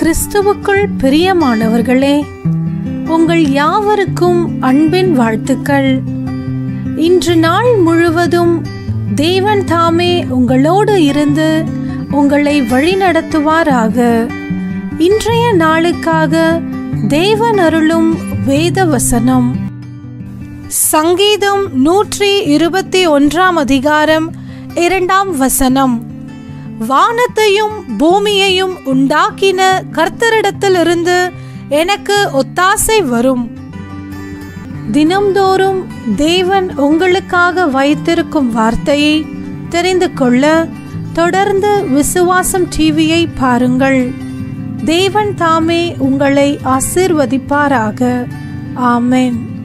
கிறிஸ்துவுக்குள் பிரியமானவர்களே உங்கள் யாவருக்கும் அன்பின் வாழ்த்துக்கள் இன்று நாள் முழுவதும் தேவன் தாமே உங்களோடு இருந்து உங்களை வழிநடத்துவாராக இன்றைய நாளுக்காக தேவன் அருளும் வேத வசனம் சங்கீதம் நூற்றி இருபத்தி ஒன்றாம் அதிகாரம் இரண்டாம் வசனம் வானத்தையும் பூமியையும் உண்டாக்கின கர்த்தரிடத்திலிருந்து எனக்கு ஒத்தாசை வரும் தினம்தோறும் தேவன் உங்களுக்காக வைத்திருக்கும் வார்த்தையை தெரிந்து கொள்ள தொடர்ந்து விசுவாசம் டிவியை பாருங்கள் தேவன் தாமே உங்களை ஆசிர்வதிப்பாராக ஆமென்